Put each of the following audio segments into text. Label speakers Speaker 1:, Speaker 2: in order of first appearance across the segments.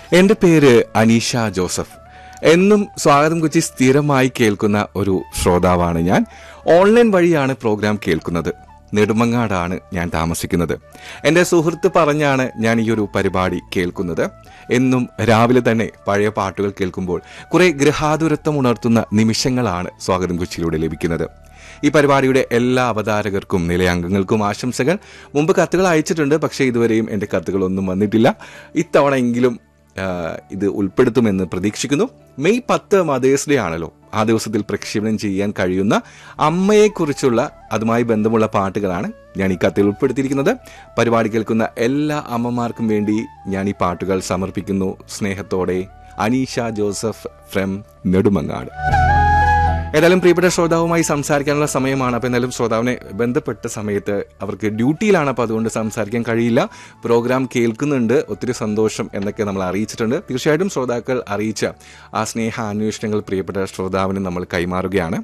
Speaker 1: എന്റെ പേര് അനീഷ ജോസഫ് എന്നും സ്വാഗതം കൊച്ചി സ്ഥിരമായി കേൾക്കുന്ന ഒരു ശ്രോതാവാണ് ഞാൻ ഓൺലൈൻ വഴിയാണ് പ്രോഗ്രാം കേൾക്കുന്നത് നെടുമങ്ങാടാണ് ഞാൻ താമസിക്കുന്നത് എന്റെ സുഹൃത്ത് പറഞ്ഞാണ് ഞാൻ ഈ ഒരു പരിപാടി കേൾക്കുന്നത് എന്നും രാവിലെ തന്നെ പഴയ പാട്ടുകൾ കേൾക്കുമ്പോൾ കുറെ ഗൃഹാതുരത്വം ഉണർത്തുന്ന നിമിഷങ്ങളാണ് സ്വാഗതം കൊച്ചിയിലൂടെ ലഭിക്കുന്നത് ഈ പരിപാടിയുടെ എല്ലാ അവതാരകർക്കും നിലയാംഗങ്ങൾക്കും ആശംസകൾ മുമ്പ് കത്തുകൾ അയച്ചിട്ടുണ്ട് പക്ഷേ ഇതുവരെയും എൻ്റെ കത്തുകളൊന്നും വന്നിട്ടില്ല ഇത്തവണ എങ്കിലും ആ, ഇത് ഉൾപ്പെടുത്തുമെന്ന് പ്രതീക്ഷിക്കുന്നു മെയ് പത്ത് മദേഴ്സ് ഡേ ആണല്ലോ ആ ദിവസത്തിൽ പ്രക്ഷേപണം ചെയ്യാൻ കഴിയുന്ന അമ്മയെക്കുറിച്ചുള്ള അതുമായി ബന്ധമുള്ള പാട്ടുകളാണ് ഞാൻ ഈ കത്തിൽ ഉൾപ്പെടുത്തിയിരിക്കുന്നത് പരിപാടി കേൾക്കുന്ന എല്ലാ അമ്മമാർക്കും വേണ്ടി ഞാൻ ഈ പാട്ടുകൾ സമർപ്പിക്കുന്നു സ്നേഹത്തോടെ അനീഷ ജോസഫ് ഫ്രം നെടുമങ്ങാട് ഏതായാലും പ്രിയപ്പെട്ട ശ്രോതാവുമായി സംസാരിക്കാനുള്ള സമയമാണ് അപ്പോൾ എന്തായാലും ശ്രോതാവിനെ ബന്ധപ്പെട്ട സമയത്ത് അവർക്ക് ഡ്യൂട്ടിയിലാണ് അപ്പോൾ അതുകൊണ്ട് സംസാരിക്കാൻ കഴിയില്ല പ്രോഗ്രാം കേൾക്കുന്നുണ്ട് ഒത്തിരി സന്തോഷം എന്നൊക്കെ നമ്മൾ അറിയിച്ചിട്ടുണ്ട് തീർച്ചയായിട്ടും ശ്രോതാക്കൾ അറിയിച്ച ആ സ്നേഹ അന്വേഷണങ്ങൾ പ്രിയപ്പെട്ട ശ്രോതാവിന് നമ്മൾ കൈമാറുകയാണ്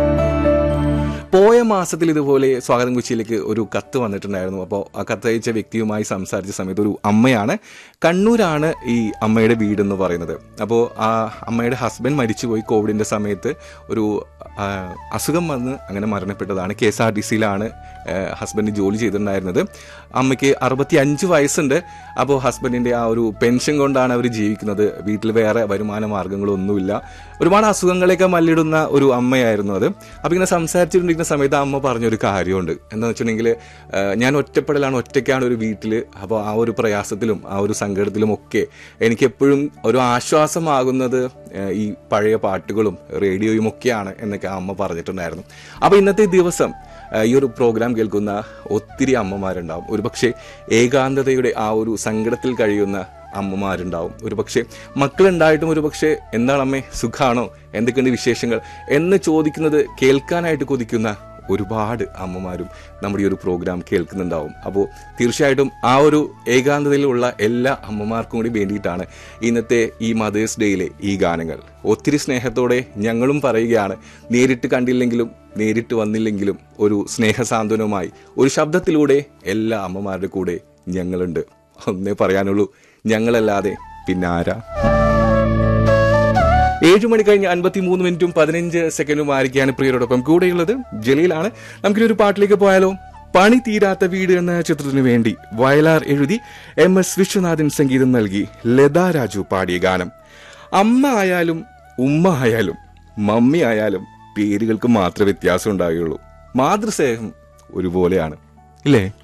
Speaker 1: പോയ മാസത്തിൽ ഇതുപോലെ സ്വാഗതം കൊച്ചിയിലേക്ക് ഒരു കത്ത് വന്നിട്ടുണ്ടായിരുന്നു അപ്പോൾ ആ കത്ത് അയച്ച വ്യക്തിയുമായി സംസാരിച്ച സമയത്ത് ഒരു അമ്മയാണ് കണ്ണൂരാണ് ഈ അമ്മയുടെ വീടെന്ന് പറയുന്നത് അപ്പോൾ ആ അമ്മയുടെ ഹസ്ബൻഡ് മരിച്ചുപോയി കോവിഡിൻ്റെ സമയത്ത് ഒരു ആ, അസുഖം വന്ന് അങ്ങനെ മരണപ്പെട്ടതാണ് കെ എസ് ആർ ടി സിയിലാണ് ഹസ്ബൻഡ് ജോലി ചെയ്തിട്ടുണ്ടായിരുന്നത് അമ്മയ്ക്ക് അറുപത്തി അഞ്ച് വയസ്സുണ്ട് അപ്പോൾ ഹസ്ബൻഡിൻ്റെ ആ ഒരു പെൻഷൻ കൊണ്ടാണ് അവർ ജീവിക്കുന്നത് വീട്ടിൽ വേറെ വരുമാന മാർഗങ്ങളൊന്നുമില്ല ഒരുപാട് അസുഖങ്ങളെയൊക്കെ മല്ലിടുന്ന ഒരു അമ്മയായിരുന്നു അത് അപ്പോൾ ഇങ്ങനെ സംസാരിച്ചിട്ടുണ്ടിരിക്കുന്ന സമയത്ത് അമ്മ പറഞ്ഞൊരു കാര്യമുണ്ട് എന്താണെന്ന് വെച്ചിട്ടുണ്ടെങ്കിൽ ഞാൻ ഒറ്റപ്പെടലാണ് ഒറ്റയ്ക്കാണ് ഒരു വീട്ടിൽ അപ്പോൾ ആ ഒരു പ്രയാസത്തിലും ആ ഒരു സങ്കടത്തിലും ഒക്കെ എനിക്ക് എപ്പോഴും ഒരു ആശ്വാസമാകുന്നത് ഏഹ്, ഈ പഴയ പാട്ടുകളും റേഡിയോയും ഒക്കെയാണ് എന്നൊക്കെ ആ അമ്മ പറഞ്ഞിട്ടുണ്ടായിരുന്നു അപ്പോൾ ഇന്നത്തെ ദിവസം ഏഹ്, ഈ ഒരു പ്രോഗ്രാം കേൾക്കുന്ന ഒത്തിരി അമ്മമാരുണ്ടാവും ഒരുപക്ഷെ ഏകാന്തതയുടെ ആ ഒരു സങ്കടത്തിൽ കഴിയുന്ന അമ്മമാരുണ്ടാവും ഒരുപക്ഷെ മക്കളുണ്ടായിട്ടും ഒരുപക്ഷെ എന്താണ് അമ്മേ സുഖാണോ എന്തൊക്കെയുണ്ട് വിശേഷങ്ങൾ എന്ന് ചോദിക്കുന്നത് കേൾക്കാനായിട്ട് കൊതിക്കുന്ന ഒരുപാട് അമ്മമാരും നമ്മുടെ ഈ ഒരു പ്രോഗ്രാം കേൾക്കുന്നുണ്ടാവും അപ്പോൾ തീർച്ചയായിട്ടും ആ ഒരു ഏകാന്തതയിലുള്ള എല്ലാ അമ്മമാർക്കും കൂടി വേണ്ടിയിട്ടാണ് ഇന്നത്തെ ഈ മദേഴ്സ് ഡേയിലെ ഈ ഗാനങ്ങൾ ഒത്തിരി സ്നേഹത്തോടെ ഞങ്ങളും പറയുകയാണ് നേരിട്ട് കണ്ടില്ലെങ്കിലും നേരിട്ട് വന്നില്ലെങ്കിലും ഒരു സ്നേഹസാന്ത്വനവുമായി ഒരു ശബ്ദത്തിലൂടെ എല്ലാ അമ്മമാരുടെ കൂടെ ഞങ്ങളുണ്ട് ഒന്നേ പറയാനുള്ളൂ ഞങ്ങളല്ലാതെ പിന്നെ ആരാ ഏഴ് മണി കഴിഞ്ഞ് അൻപത്തി മൂന്ന് മിനിറ്റും പതിനഞ്ച് സെക്കൻഡും ആയിരിക്കാണ് പ്രിയരോടൊപ്പം കൂടെയുള്ളത് ജലീലാണ് നമുക്കിനി ഒരു പാട്ടിലേക്ക് പോയാലോ പണി തീരാത്ത വീട് എന്ന ചിത്രത്തിനു വേണ്ടി വയലാർ എഴുതി എം എസ് വിശ്വനാഥൻ സംഗീതം നൽകി ലതാ രാജു പാടിയ ഗാനം അമ്മ ആയാലും ഉമ്മ ആയാലും മമ്മി ആയാലും പേരുകൾക്ക് മാത്രമേ വ്യത്യാസം ഉണ്ടാവുകയുള്ളൂ മാതൃസ്നേഹം ഒരുപോലെയാണ് ഇല്ലേ